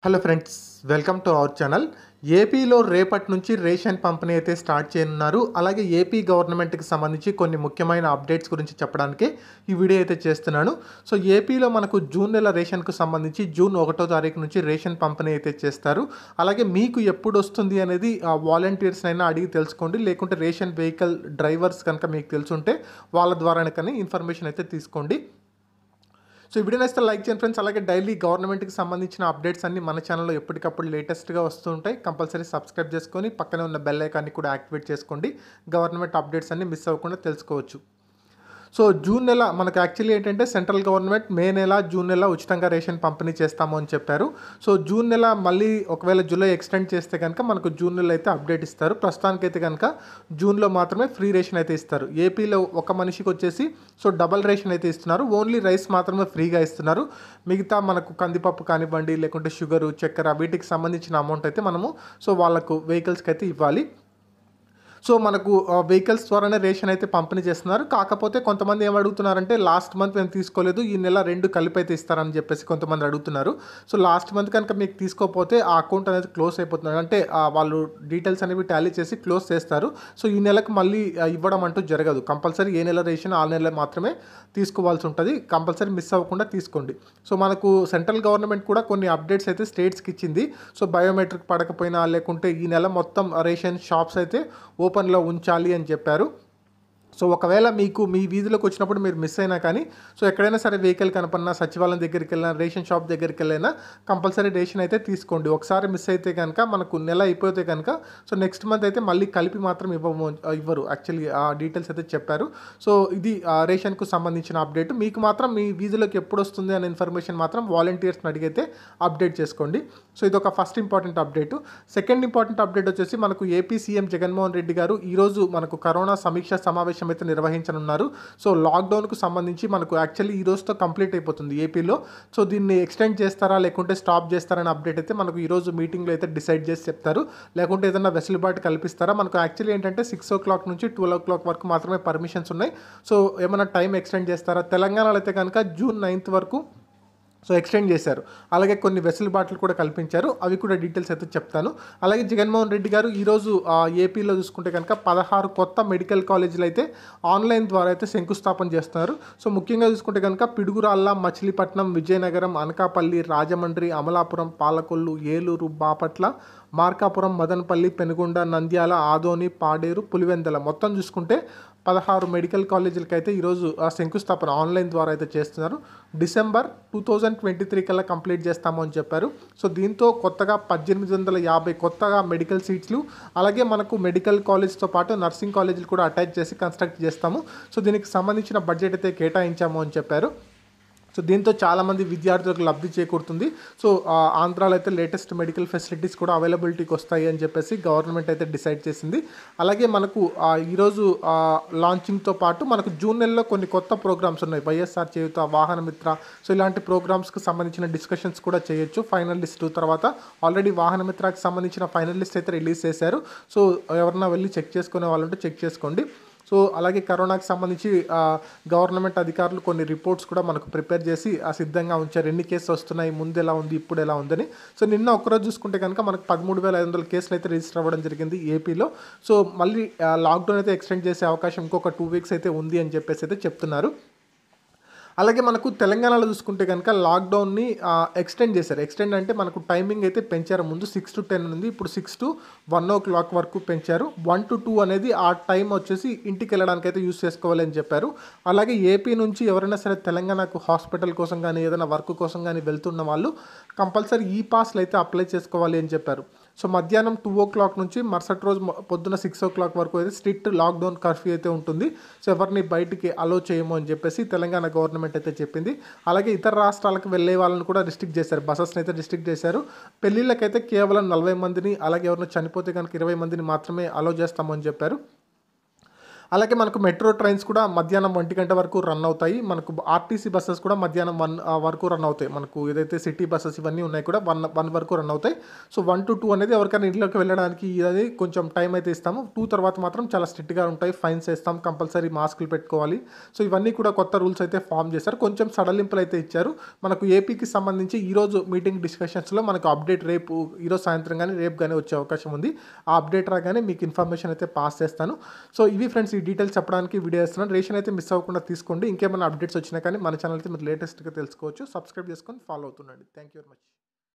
hello friends welcome to our channel ఏపీలో రేపటి నుంచి రేషన్ పంపిణీ అయితే స్టార్ట్ చేయనున్నారు అలాగే ఏపీ గవర్నమెంట్కి సంబంధించి కొన్ని ముఖ్యమైన అప్డేట్స్ గురించి చెప్పడానికి ఈ వీడియో అయితే చేస్తున్నాను సో ఏపీలో మనకు జూన్ నెల రేషన్కు సంబంధించి జూన్ ఒకటో తారీఖు నుంచి రేషన్ పంపిణీ అయితే చేస్తారు అలాగే మీకు ఎప్పుడు వస్తుంది అనేది వాలంటీర్స్ అయినా అడిగి తెలుసుకోండి లేకుంటే రేషన్ వెహికల్ డ్రైవర్స్ కనుక మీకు తెలుసుంటే వాళ్ళ ద్వారా కానీ ఇన్ఫర్మేషన్ అయితే తీసుకోండి సో ఈ వీడియో నచ్చితే లైక్ చేయండి ఫ్రెండ్స్ అలాగే డైలీ గవర్నమెంట్కి సంబంధించిన అప్డేట్స్ అన్ని మన ఛానల్లో ఎప్పటికప్పుడు లేటెస్ట్గా వస్తుంటాయి కంపల్సరీ సబ్స్క్రైబ్ చేసుకొని పక్కనే ఉన్న బెల్ ఐకాన్ని కూడా యాక్టివేట్ చేసుకోండి గవర్నమెంట్ అప్డేట్స్ అన్ని మిస్ అవ్వకుండా తెలుసుకోవచ్చు సో జూన్ నెల మనకు యాక్చువల్లీ ఏంటంటే సెంట్రల్ గవర్నమెంట్ మే నెల జూన్ నెల ఉచితంగా రేషన్ పంపిణీ చేస్తాము అని చెప్పారు సో జూన్ నెల మళ్ళీ ఒకవేళ జూలై ఎక్స్టెండ్ చేస్తే కనుక మనకు జూన్ నెల అయితే అప్డేట్ ఇస్తారు ప్రస్తుతానికైతే కనుక జూన్లో మాత్రమే ఫ్రీ రేషన్ అయితే ఇస్తారు ఏపీలో ఒక మనిషికి వచ్చేసి సో డబల్ రేషన్ అయితే ఇస్తున్నారు ఓన్లీ రైస్ మాత్రమే ఫ్రీగా ఇస్తున్నారు మిగతా మనకు కందిపప్పు కానివ్వండి లేకుంటే షుగరు చక్కెర వీటికి సంబంధించిన అమౌంట్ అయితే మనము సో వాళ్ళకు వెహికల్స్కి అయితే ఇవ్వాలి సో మనకు వెహికల్స్ ద్వారానే రేషన్ అయితే పంపిణీ చేస్తున్నారు కాకపోతే కొంతమంది ఏం అడుగుతున్నారంటే లాస్ట్ మంత్ మేము తీసుకోలేదు ఈ నెల రెండు కలిపి అయితే ఇస్తారని చెప్పేసి కొంతమంది అడుగుతున్నారు సో లాస్ట్ మంత్ కనుక మీకు తీసుకోకపోతే ఆ అకౌంట్ అనేది క్లోజ్ అయిపోతుంది అంటే ఆ వాళ్ళు డీటెయిల్స్ అనేవి టాలీ చేసి క్లోజ్ చేస్తారు సో ఈ నెలకు మళ్ళీ ఆ, ఇవ్వడం అంటూ జరగదు కంపల్సరీ ఏ నెల రేషన్ ఆ నెల మాత్రమే తీసుకోవాల్సి ఉంటుంది కంపల్సరీ మిస్ అవ్వకుండా తీసుకోండి సో మనకు సెంట్రల్ గవర్నమెంట్ కూడా కొన్ని అప్డేట్స్ అయితే స్టేట్స్కి ఇచ్చింది సో బయోమెట్రిక్ పడకపోయినా లేకుంటే ఈ నెల మొత్తం రేషన్ షాప్స్ అయితే ఓపెన్లో ఉంచాలి అని చెప్పారు సో ఒకవేళ మీకు మీ వీధిలోకి వచ్చినప్పుడు మీరు మిస్ అయినా కానీ సో ఎక్కడైనా సరే వెహికల్ కనపడినా సచివాలయం దగ్గరికి వెళ్ళినా రేషన్ షాప్ దగ్గరికి వెళ్ళినా కంపల్సరీ రేషన్ అయితే తీసుకోండి ఒకసారి మిస్ అయితే కనుక మనకు నెల అయిపోతే కనుక సో నెక్స్ట్ మంత్ అయితే మళ్ళీ కలిపి మాత్రం ఇవ్వము ఇవ్వరు యాక్చువల్లీ ఆ డీటెయిల్స్ అయితే చెప్పారు సో ఇది ఆ రేషన్కు సంబంధించిన అప్డేట్ మీకు మాత్రం మీ వీధిలోకి ఎప్పుడు వస్తుంది అనే ఇన్ఫర్మేషన్ మాత్రం వాలంటీర్స్ని అడిగితే అప్డేట్ చేసుకోండి సో ఇది ఒక first important update second important update వచ్చేసి మనకు ఏపీ సీఎం జగన్మోహన్ రెడ్డి గారు ఈరోజు మనకు కరోనా సమీక్ష సమావేశం అయితే నిర్వహించనున్నారు సో లాక్డౌన్కు సంబంధించి మనకు యాక్చువల్లీ ఈ రోజుతో కంప్లీట్ అయిపోతుంది ఏపీలో సో దీన్ని ఎక్స్టెండ్ చేస్తారా లేకుంటే స్టాప్ చేస్తారనే అప్డేట్ అయితే మనకు ఈరోజు మీటింగ్లో అయితే డిసైడ్ చేసి చెప్తారు లేకుంటే ఏదైనా వెసులుబాటు కల్పిస్తారా మనకు యాక్చువల్లీ ఏంటంటే సిక్స్ ఓ క్లాక్ నుంచి ట్వెల్వ్ ఓ క్లాక్ వరకు మాత్రమే పర్మిషన్స్ ఉన్నాయి సో ఏమైనా టైం ఎక్స్టెండ్ చేస్తారా తెలంగాణలో అయితే కనుక జూన్ నైన్త్ వరకు సో ఎక్స్టెండ్ చేశారు అలాగే కొన్ని వెసులుబాట్లు కూడా కల్పించారు అవి కూడా డీటెయిల్స్ అయితే చెప్తాను అలాగే జగన్మోహన్ రెడ్డి గారు ఈరోజు ఆ, ఏపీలో చూసుకుంటే కనుక పదహారు కొత్త మెడికల్ కాలేజీలు అయితే ఆన్లైన్ ద్వారా అయితే శంకుస్థాపన చేస్తున్నారు సో ముఖ్యంగా చూసుకుంటే కనుక పిడుగురాళ్ళ మచిలీపట్నం విజయనగరం అనకాపల్లి రాజమండ్రి అమలాపురం పాలకొల్లు ఏలూరు బాపట్ల మార్కాపురం మదనపల్లి పెనుగొండ నంద్యాల ఆదోని పాడేరు పులివెందల మొత్తం చూసుకుంటే పదహారు మెడికల్ కాలేజీలకి అయితే ఈరోజు ఆ శంకుస్థాపన ఆన్లైన్ ద్వారా అయితే చేస్తున్నారు December two thousand twenty three కల్లా కంప్లీట్ చేస్తాము అని చెప్పారు సో దీంతో కొత్తగా పద్దెనిమిది వందల యాభై కొత్తగా మెడికల్ సీట్స్లు అలాగే మనకు మెడికల్ కాలేజ్తో పాటు నర్సింగ్ కాలేజీలు కూడా అటాచ్ చేసి కన్స్ట్రక్ట్ చేస్తాము సో దీనికి సంబంధించిన బడ్జెట్ అయితే కేటాయించాము అని చెప్పారు సో దీంతో చాలామంది విద్యార్థులకు లబ్ధి చేకూరుతుంది సో ఆ, ఆంధ్రాలో అయితే లేటెస్ట్ మెడికల్ ఫెసిలిటీస్ కూడా అవైలబిలిటీకి వస్తాయి అని చెప్పేసి గవర్నమెంట్ అయితే డిసైడ్ చేసింది అలాగే మనకు ఆ, ఈరోజు ఆ, లాంచింగ్తో పాటు మనకు జూన్ నెలలో కొన్ని కొత్త ప్రోగ్రామ్స్ ఉన్నాయి వైఎస్ఆర్ చేయుత వాహన మిత్ర సో ఇలాంటి ప్రోగ్రామ్స్కి సంబంధించిన డిస్కషన్స్ కూడా చేయొచ్చు ఫైనల్ లిస్ట్ తర్వాత ఆల్రెడీ వాహన మిత్రకి సంబంధించిన ఫైనల్ లిస్ట్ అయితే రిలీజ్ చేశారు సో ఎవరన్నా వెళ్ళి చెక్ చేసుకునే వాళ్ళు ఉంటే చెక్ చేసుకోండి సో అలాగే కరోనాకి సంబంధించి ఆ, గవర్నమెంట్ అధికారులు కొన్ని రిపోర్ట్స్ కూడా మనకు ప్రిపేర్ చేసి ఆ సిద్ధంగా ఉంచారు ఎన్ని కేసులు వస్తున్నాయి ముందు ఎలా ఉంది ఇప్పుడు ఎలా ఉందని సో నిన్న ఒక్కరోజు చూసుకుంటే కనుక మనకు పదమూడు వేల ఐదు వందల కేసులు అయితే రిజిస్టర్ అవ్వడం జరిగింది ఏపీలో సో మళ్ళీ ఆ, లాక్డౌన్ అయితే ఎక్స్టెండ్ చేసే అవకాశం ఇంకొక టూ వీక్స్ అయితే ఉంది అని చెప్పేసి అయితే చెప్తున్నారు అలాగే మనకు తెలంగాణలో చూసుకుంటే కనుక లాక్డౌన్ని ఎక్స్టెండ్ చేశారు ఎక్స్టెండ్ అంటే మనకు టైమింగ్ అయితే పెంచారు ముందు సిక్స్ టు టెన్ ఉంది ఇప్పుడు six to one o'clock వరకు పెంచారు వన్ టు టూ అనేది ఆ టైం వచ్చేసి ఇంటికి వెళ్ళడానికి అయితే యూస్ చేసుకోవాలి అని చెప్పారు అలాగే ఏపీ నుంచి ఎవరైనా సరే తెలంగాణకు హాస్పిటల్ కోసం కానీ ఏదైనా వర్క్ కోసం కానీ వెళ్తున్న వాళ్ళు కంపల్సరీ ఈ పాస్లు అయితే అప్లై చేసుకోవాలి అని చెప్పారు సో మధ్యాహ్నం టూ ఓ క్లాక్ నుంచి మరుసటి రోజు మొ- పొద్దున సిక్స్ ఓ క్లాక్ వరకు అయితే స్ట్రిక్ట్ లాక్డౌన్ కర్ఫ్యూ అయితే ఉంటుంది సో ఎవరిని బయటికి అలో చేయము అని చెప్పేసి తెలంగాణ గవర్నమెంట్ అయితే చెప్పింది అలాగే ఇతర రాష్ట్రాలకు వెళ్ళే వాళ్ళని కూడా రిస్ట్రిక్ట్ చేశారు బసెస్ని అయితే రిస్ట్రిక్ట్ చేశారు పెళ్ళిళ్ళకైతే కేవలం నలభై మందిని అలాగే ఎవరైనా చనిపోతే కనుక ఇరవై మందిని మాత్రమే అలో చేస్తామని చెప్పారు అలాగే మనకు మెట్రో ట్రైన్స్ కూడా మధ్యాహ్నం ఒంటి గంట వరకు రన్ అవుతాయి మనకు ఆర్టీసీ బస్సెస్ కూడా మధ్యాహ్నం వన్ వరకు రన్ అవుతాయి మనకు ఏదైతే సిటీ బస్సెస్ ఇవన్నీ ఉన్నాయి కూడా వన్ వన్ వరకు రన్ అవుతాయి సో వన్ టు టూ అనేది ఎవరికైనా ఇంట్లోకి వెళ్ళడానికి అది కొంచెం టైం అయితే ఇస్తాము టూ తర్వాత మాత్రం చాలా స్ట్రిక్ట్గా ఉంటాయి ఫైన్స్ వేస్తాం కంపల్సరీ మాస్కులు పెట్టుకోవాలి సో ఇవన్నీ కూడా కొత్త రూల్స్ అయితే ఫామ్ చేశారు కొంచెం సడలింపులు అయితే ఇచ్చారు మనకు ఏపీకి సంబంధించి ఈరోజు మీటింగ్ డిస్కషన్స్లో మనకు అప్డేట్ రేపు ఈరోజు సాయంత్రం కానీ రేపు కానీ వచ్చే అవకాశం ఉంది ఆ అప్డేట్ రాగానే మీకు ఇన్ఫర్మేషన్ అయితే పాస్ చేస్తాను సో ఇవి ఫ్రెండ్స్ ఈ డీటెయిల్స్ చెప్పడానికి వీడియో చేస్తున్నాను రేషన్ అయితే మిస్ అవ్వకుండా తీసుకోండి ఇంకేమైనా అప్డేట్స్ వచ్చినా కానీ మన ఛానల్ అయితే మీరు లేటెస్ట్గా తెలుసుకోవచ్చు సబ్స్క్రైబ్ చేసుకొని ఫాలో అవుతుండండి థ్యాంక్ యూ వెరీ మచ్